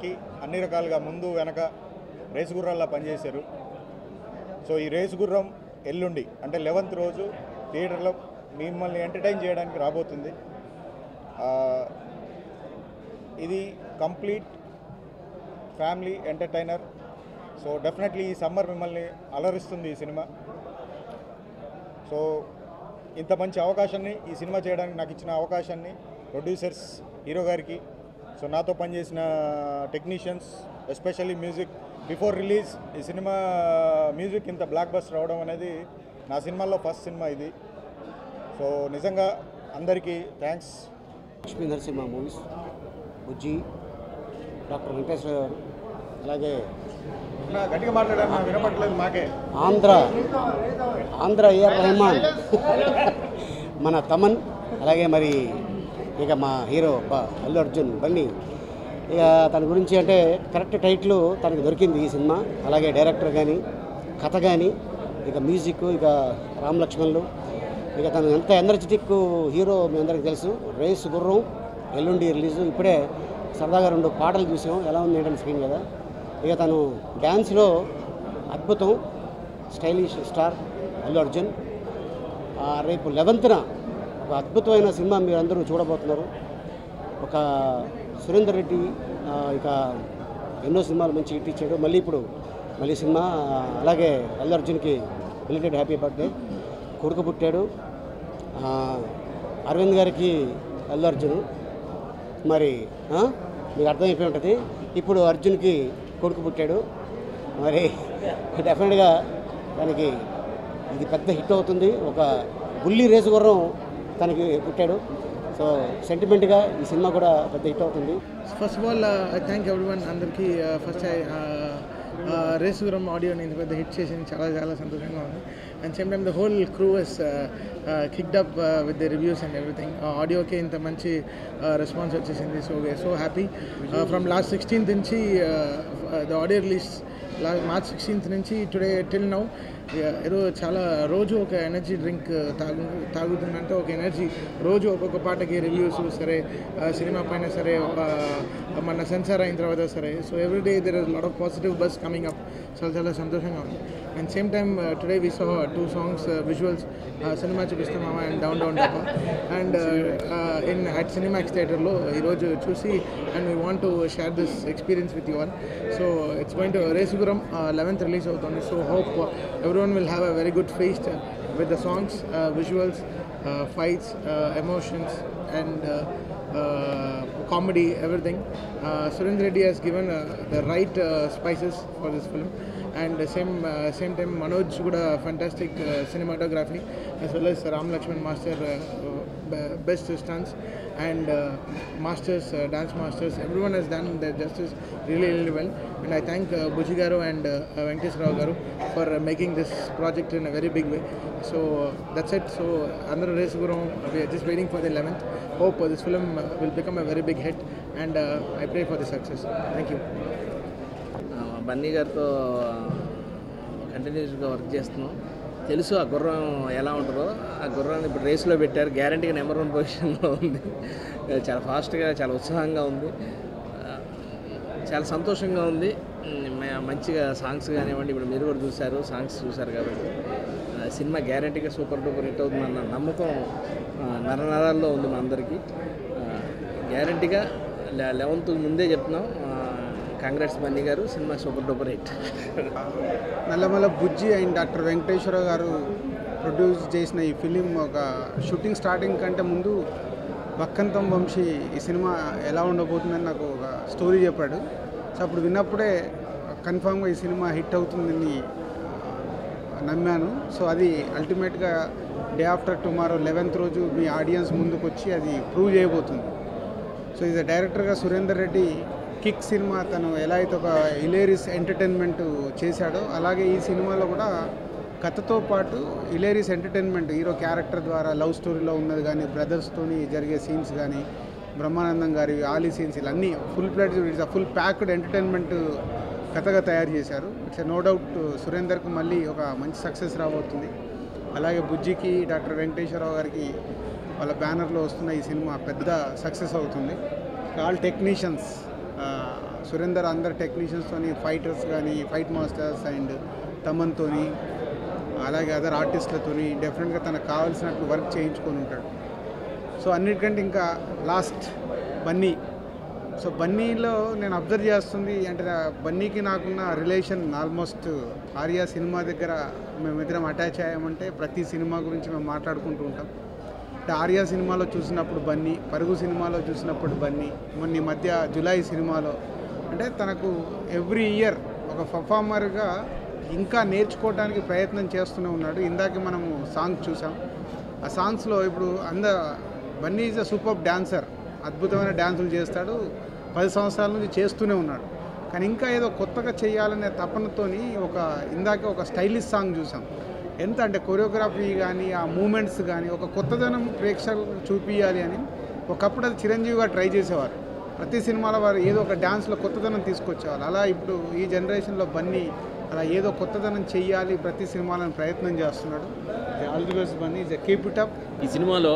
సినిమాకి అన్ని రకాలుగా ముందు వెనక రేసు గుర్రాల్లా పనిచేశారు సో ఈ రేసు గుర్రం ఎల్లుండి అంటే లెవెంత్ రోజు థియేటర్లో మిమ్మల్ని ఎంటర్టైన్ చేయడానికి రాబోతుంది ఆ, ఇది complete family entertainer so definitely ఈ సమ్మర్ మిమ్మల్ని అలరిస్తుంది ఈ సినిమా సో ఇంత మంచి అవకాశాన్ని ఈ సినిమా చేయడానికి నాకు ఇచ్చిన అవకాశాన్ని ప్రొడ్యూసర్స్ హీరో గారికి సో నాతో పనిచేసిన technicians especially music before release ఈ సినిమా మ్యూజిక్ ఇంత బ్లాక్ బస్ రావడం అనేది నా సినిమాల్లో ఫస్ట్ సినిమా ఇది సో నిజంగా అందరికీ thanks Lakshmi Narasimha movies Bujji doctor Venkateswara garu అలాగే గట్టిగా మాట్లాడాను వినపట్లేదు మాకే ఆంధ్ర ఆంధ్ర ఏఆర్ రెహమాన్ మన తమన్ అలాగే మరి ఇక మా హీరో బ- అల్లు అర్జున్ బన్నీ ఇక తన గురించి అంటే కరెక్ట్ టైటిల్ తనకు దొరికింది ఈ సినిమా అలాగే డైరెక్టర్ కానీ కథ కానీ ఇక మ్యూజిక్ ఇక రామ్ లక్ష్మణులు ఇక తను ఎంత ఎనర్జెటిక్ హీరో మీ అందరికీ తెలుసు రేస్ గుర్రం ఎల్లుండి రిలీజ్ ఇప్పుడే సరదాగా రెండు పాటలు చూసాం ఎలా ఉంది ఏంటని స్క్రీన్ కదా ఇక తను డ్యాన్స్లో అద్భుతం స్టైలిష్ స్టార్ అల్లు అర్జున్ ఆ, రేపు లెవెంత్న ఒక అద్భుతమైన సినిమా మీరు అందరూ చూడబోతున్నారు ఒక సురేందర్ రెడ్డి ఆ, ఇక ఎన్నో సినిమాలు మంచి హిట్ ఇచ్చాడు మళ్ళీ ఇప్పుడు మళ్ళీ సినిమా ఆ, అలాగే అల్లు అర్జున్కి రిలేటెడ్ హ్యాపీ బర్త్డే కొడుకు పుట్టాడు ఆ, అరవింద్ గారికి అల్లు అర్జున్ మరి ఆ, మీకు అర్థమైపోయి ఉంటుంది ఇప్పుడు అర్జున్కి కొడుకు పుట్టాడు మరి డెఫినెట్గా దానికి ఇది పెద్ద హిట్ అవుతుంది ఒక బుల్లి రేసు గుర్రం తనకి పుట్టాడు సో సెంటిమెంట్గా ఈ సినిమా కూడా పెద్ద హిట్ అవుతుంది first of all I thank everyone అందరికీ ఫస్ట్ ఐ రేసుగురం ఆడియోని ఇంత పెద్ద హిట్ చేసింది చాలా చాలా సంతోషంగా ఉంది and same time the whole crew is kicked up with the reviews and everything ఆడియోకి ఇంత మంచి రెస్పాన్స్ వచ్చేసింది so we are so happy from last sixteenth నుంచి ద ఆడియో రిలీజ్ లా మార్చ్ సిక్స్టీన్త్ నుంచి టుడే టిల్ నౌ ఏదో చాలా రోజు ఒక ఎనర్జీ డ్రింక్ తాగు తాగుతుందంటే ఒక ఎనర్జీ రోజు ఒక్కొక్క పాటకి రివ్యూస్ సరే ఆ, సినిమా పైన సరే ఆ, మన సెన్సార్ అయిన తర్వాత సరే so every day there is lot of positive buzz coming up చాలా చాలా సంతోషంగా ఉంది and same time today we saw two songs visuals cinema చూపిస్తున్నామా అండ్ డౌన్ డౌన్ డబ్బా అండ్ ఇన్ అట్ సినిమాక్స్ థియేటర్లో ఈరోజు చూసి and we want to share this experience with you all so it's going to Race Gurram eleventh release అవుతుంది so hope everyone will have a very good feast with the songs visuals fights emotions and comedy, everything. Uh, Surendra Reddy has given uh, the right uh, spices for this film. And the same uh, same time, Manoj got a fantastic uh, cinematography as well as Ram Lakshman Master uh, uh, best stunts and uh, masters, uh, dance masters. Everyone has done their justice really, really well. And I thank uh, Bujigaru and uh, Venkatesh Rao Garu for uh, making this project in a very big way. So uh, that's it. So under Race Guru, we are just waiting for the 11th. Hope uh, this film uh, will become a very big hit, and uh, I pray for the success. Thank you. ఆ, బన్నీ గారితో కంటిన్యూస్గా work చేస్తున్నాం తెలుసు ఆ గుర్రం ఎలా ఉంటుందో ఆ గుర్రాన్ని ఇప్పుడు రేస్లో పెట్టారు గ్యారంటీగా నెంబర్ వన్ పొజిషన్లో ఉంది చాలా ఫాస్ట్గా చాలా ఉత్సాహంగా ఉంది ఆ, చాలా సంతోషంగా ఉంది ఉమ్, మ- మంచిగా సాంగ్స్ కానివ్వండి ఇప్పుడు మీరు కూడా చూశారు సాంగ్స్ చూశారు కాబట్టి ఆ, సినిమా గ్యారంటీగా సూపర్ డూపర్ హిట్ అవుతుందన్న నమ్మకం ఆ, నరనరాల్లో ఉంది మా అందరికీ గ్యారంటీగా లెవెన్త్ ముందే చెప్తున్నాం Congress Bunny garu cinema super duper hit Nallamala Bujji and doctor Venkateswara garu produce చేసిన ఈ ఫిలిం ఒక షూటింగ్ స్టార్టింగ్ కంటే ముందు బక్కంతం వంశీ ఈ సినిమా ఎలా ఉండబోతుందని నాకు ఒక స్టోరీ చెప్పాడు సో అప్పుడు విన్నప్పుడే కన్ఫామ్గా ఈ సినిమా హిట్ అవుతుందని నమ్మాను సో అది అల్టిమేట్గా డే ఆఫ్టర్ టుమారో లెవెన్త్ రోజు మీ ఆడియన్స్ ముందుకు వచ్చి అది ప్రూవ్ చేయబోతుంది సో ఇది డైరెక్టర్గా సురేందర్ రెడ్డి కిక్ సినిమా తను ఎలా అయితే ఒక ఇలేరీస్ ఎంటర్టైన్మెంట్ చేశాడో అలాగే ఈ సినిమాలో కూడా కథతో పాటు ఇలేరీస్ ఎంటర్టైన్మెంట్ హీరో క్యారెక్టర్ ద్వారా లవ్ స్టోరీలో ఉన్నది కానీ బ్రదర్స్తోని జరిగే సీన్స్ కానీ బ్రహ్మానందం గారి ఆలీ సీన్స్ ఇలా అన్నీ full plate it's full packed entertainment కథగా తయారు చేశారు ఇట్స్ నో డౌట్ సురేందర్కి మళ్ళీ ఒక మంచి సక్సెస్ రాబోతుంది అలాగే బుజ్జికి డాక్టర్ వెంకటేశ్వరరావు గారికి వాళ్ళ బ్యానర్లో వస్తున్న ఈ సినిమా పెద్ద సక్సెస్ అవుతుంది ఆల్ టెక్నీషియన్స్ సురేందర్ అందరు టెక్నీషియన్స్తోని ఫైటర్స్ కానీ ఫైట్ మాస్టర్స్ అండ్ తమన్తోని అలాగే అదర్ ఆర్టిస్టులతోని డెఫినెట్గా తనకు కావాల్సినట్లు వర్క్ చేయించుకొని ఉంటాడు సో అన్నిటికంటే ఇంకా లాస్ట్ బన్నీ సో బన్నీలో నేను అబ్జర్వ్ చేస్తుంది అంటే నా- బన్నీకి నాకున్న రిలేషన్ ఆల్మోస్ట్ ఆర్యా సినిమా దగ్గర మేమిద్దరం అటాచ్ అయ్యామంటే ప్రతి సినిమా గురించి మేము మాట్లాడుకుంటూ ఉంటాం అంటే ఆర్యా సినిమాలో చూసినప్పుడు బన్నీ పరుగు సినిమాలో చూసినప్పుడు బన్నీ మొన్న ఈ మధ్య జులై సినిమాలో అంటే తనకు ఎవ్రీ ఇయర్ ఒక పర్ఫార్మర్గా ఇంకా నేర్చుకోవడానికి ప్రయత్నం చేస్తూనే ఉన్నాడు ఇందాక మనము సాంగ్ చూసాం ఆ సాంగ్స్లో ఇప్పుడు అంద Bunny is a super dancer అద్భుతమైన డ్యాన్సులు చేస్తాడు పది సంవత్సరాల నుంచి చేస్తూనే ఉన్నాడు కానీ ఇంకా ఏదో కొత్తగా చేయాలనే తపనతోని ఒక ఇందాక ఒక స్టైలిష్ సాంగ్ చూసాం ఎంత అంటే కొరియోగ్రఫీ కానీ ఆ మూమెంట్స్ కానీ ఒక కొత్తదనం ప్రేక్షకులకు చూపించాలి అని ఒకప్పుడు అది చిరంజీవిగా ట్రై చేసేవారు ప్రతి సినిమాలో వారు ఏదో ఒక డ్యాన్స్లో కొత్తదనం తీసుకొచ్చేవారు అలా ఇప్పుడు ఈ జనరేషన్లో బన్నీ అలా ఏదో కొత్తదనం చెయ్యాలి ప్రతి సినిమాలను ప్రయత్నం చేస్తున్నాడు all the best Bunny is keep it up ఈ సినిమాలో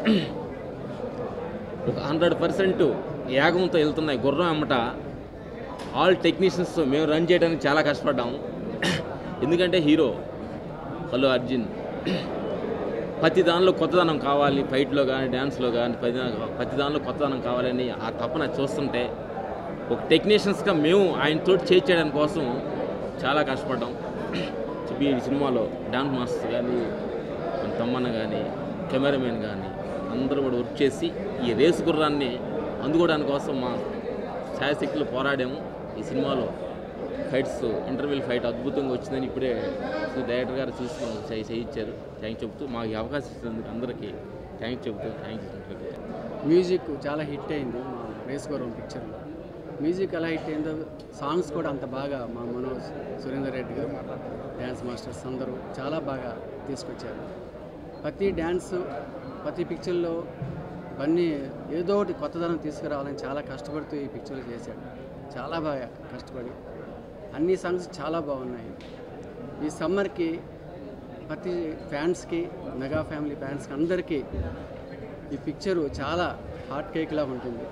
ఒక హండ్రెడ్ పర్సెంట్ యాగంతో వెళ్తున్నాయి గుర్రం అమ్మట ఆల్ టెక్నీషియన్స్ మేము రన్ చేయడానికి చాలా కష్టపడ్డాము ఎందుకంటే హీరో అల్లు అర్జున్ ప్రతి దానిలో కొత్తదనం కావాలి ఫైట్లో కానీ డ్యాన్స్లో కానీ ప్రతి దా- ప్రతి దానిలో కొత్తదనం కావాలని ఆ తపన చూస్తుంటే ఒక టెక్నీషియన్స్గా మేము ఆయనతో చేయించడం కోసం చాలా కష్టపడ్డాం చెప్పి ఈ సినిమాలో డాన్స్ మాస్టర్ కానీ మన తమ్మన్న కానీ కెమెరామెన్ కానీ అందరూ కూడా వర్క్ చేసి ఈ రేసు గుర్రాన్ని అందుకోవడానికి కోసం మా ఛాయశక్తులు పోరాడాము ఈ సినిమాలో ఫైట్స్ ఇంటర్వ్యూల్ ఫైట్ అద్భుతంగా వచ్చిందని ఇప్పుడే డైరెక్టర్ గారు చూసి మాకు చేయి చేయించారు థ్యాంక్ చెప్తూ మాకు ఈ అవకాశం ఇచ్చినందుకు అందరికీ థ్యాంక్ చెబుతూ థ్యాంక్ యూ మ్యూజిక్ చాలా హిట్ అయింది మా రేస్ గౌరవం పిక్చర్లో మ్యూజిక్ ఎలా హిట్ అయిందో సాంగ్స్ కూడా అంత బాగా మా మనోజ్ సురేందర్ రెడ్డి గారు డ్యాన్స్ మాస్టర్స్ అందరూ చాలా బాగా తీసుకొచ్చారు ప్రతి డ్యాన్స్ ప్రతి పిక్చర్లో అన్నీ ఏదో ఒకటి కొత్తదనం తీసుకురావాలని చాలా కష్టపడుతూ ఈ పిక్చర్లు చేశాడు చాలా బాగా కష్టపడి అన్ని సాంగ్స్ చాలా బాగున్నాయి ఈ సమ్మర్కి ప్రతి ఫ్యాన్స్కి మెగా ఫ్యామిలీ ఫ్యాన్స్కి అందరికీ ఈ పిక్చరు చాలా హాట్ కేక్లా ఉంటుంది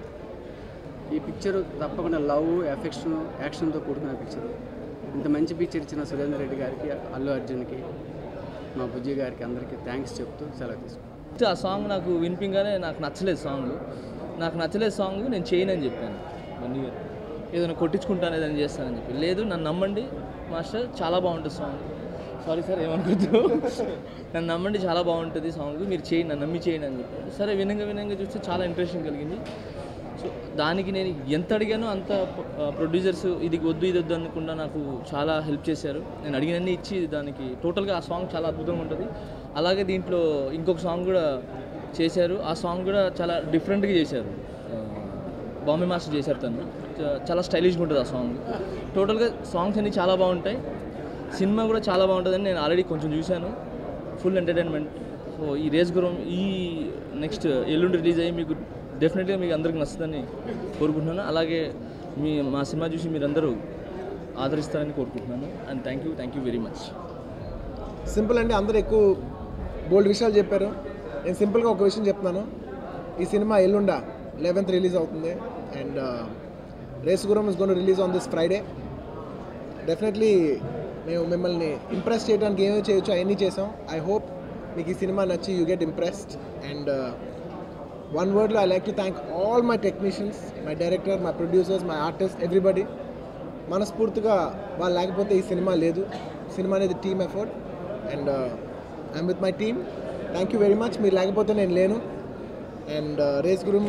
ఈ పిక్చరు తప్పకుండా లవ్ ఎఫెక్షన్ యాక్షన్తో కూడుకున్న పిక్చర్ ఇంత మంచి పిక్చర్ ఇచ్చిన సురేందర్ రెడ్డి గారికి అల్లు అర్జున్కి మా బుజ్జి గారికి అందరికీ థ్యాంక్స్ చెప్తూ సెలవు తీసుకుంటాను ఫస్ట్ ఆ సాంగ్ నాకు వినిపించగానే నాకు నచ్చలేదు సాంగ్ నాకు నచ్చలేదు సాంగ్ నేను చేయనని చెప్పాను వన్ ఇయర్ ఏదైనా కొట్టించుకుంటాను ఏదైనా చేస్తానని చెప్పి లేదు నన్ను నమ్మండి మాస్టర్ చాలా బాగుంటుంది సాంగ్ సారీ సార్ ఏమనుకోద్దు నన్ను నమ్మండి చాలా బాగుంటుంది సాంగ్ మీరు చేయండి నన్ను నమ్మి చేయండి అని చెప్పి సరే వినంగా వినంగా చూస్తే చాలా ఇంట్రెస్టింగ్ కలిగింది సో దానికి నేను ఎంత అడిగానో అంత ప్రొడ్యూసర్స్ ఇది వద్దు ఇది వద్దు అనకుండా నాకు చాలా హెల్ప్ చేశారు నేను అడిగినన్ని ఇచ్చి దానికి టోటల్గా ఆ సాంగ్ చాలా అద్భుతంగా ఉంటుంది అలాగే దీంట్లో ఇంకొక సాంగ్ కూడా చేశారు ఆ సాంగ్ కూడా చాలా డిఫరెంట్గా చేశారు ఆ, బాంబే మాస్టర్ చేశారు తను చా- చాలా స్టైలిష్గా ఉంటుంది ఆ సాంగ్ టోటల్గా సాంగ్స్ అన్నీ చాలా బాగుంటాయి సినిమా కూడా చాలా బాగుంటుందని నేను ఆల్రెడీ కొంచెం చూశాను ఫుల్ ఎంటర్టైన్మెంట్ సో ఈ రేస్ గురం ఈ నెక్స్ట్ ఎల్లుండి రిలీజ్ అయ్యి మీకు డెఫినెట్గా మీకు అందరికి నచ్చుతుందని కోరుకుంటున్నాను అలాగే మీ మా సినిమా చూసి మీరందరూ ఆదరిస్తారని కోరుకుంటున్నాను and thank you thank you very much simple అండి అందరూ ఎక్కువ బోల్డ్ విషయాలు చెప్పారు నేను సింపుల్గా ఒక విషయం చెప్తున్నాను ఈ సినిమా ఎల్లుండ లెవెన్త్ రిలీజ్ అవుతుంది అండ్ రేసుగురం is gonna release on this Friday definitely మేము మిమ్మల్ని ఇంప్రెస్ చేయడానికి ఏమేమి చేయొచ్చు అవన్నీ చేసాం ఐ హోప్ మీకు ఈ సినిమా నచ్చి you get impressed and one వర్డ్లో I like to thank all my technicians my director my producers my artist everybody మనస్ఫూర్తిగా వాళ్ళు లేకపోతే ఈ సినిమా లేదు సినిమా అనేది team effort and I'm with my team thank you very much మీరు లేకపోతే నేను లేను అండ్ రేస్ గురం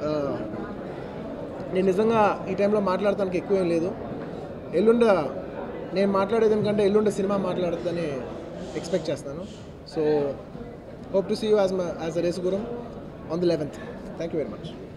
నేను నిజంగా ఈ టైంలో మాట్లాడటానికి ఎక్కువ ఏం లేదు ఎల్లుండ నేను మాట్లాడేది ఎందుకంటే ఎల్లుండ సినిమా మాట్లాడుతుందని ఎక్స్పెక్ట్ చేస్తాను so hope to see you as my as a race Gurram on the eleventh thank you very much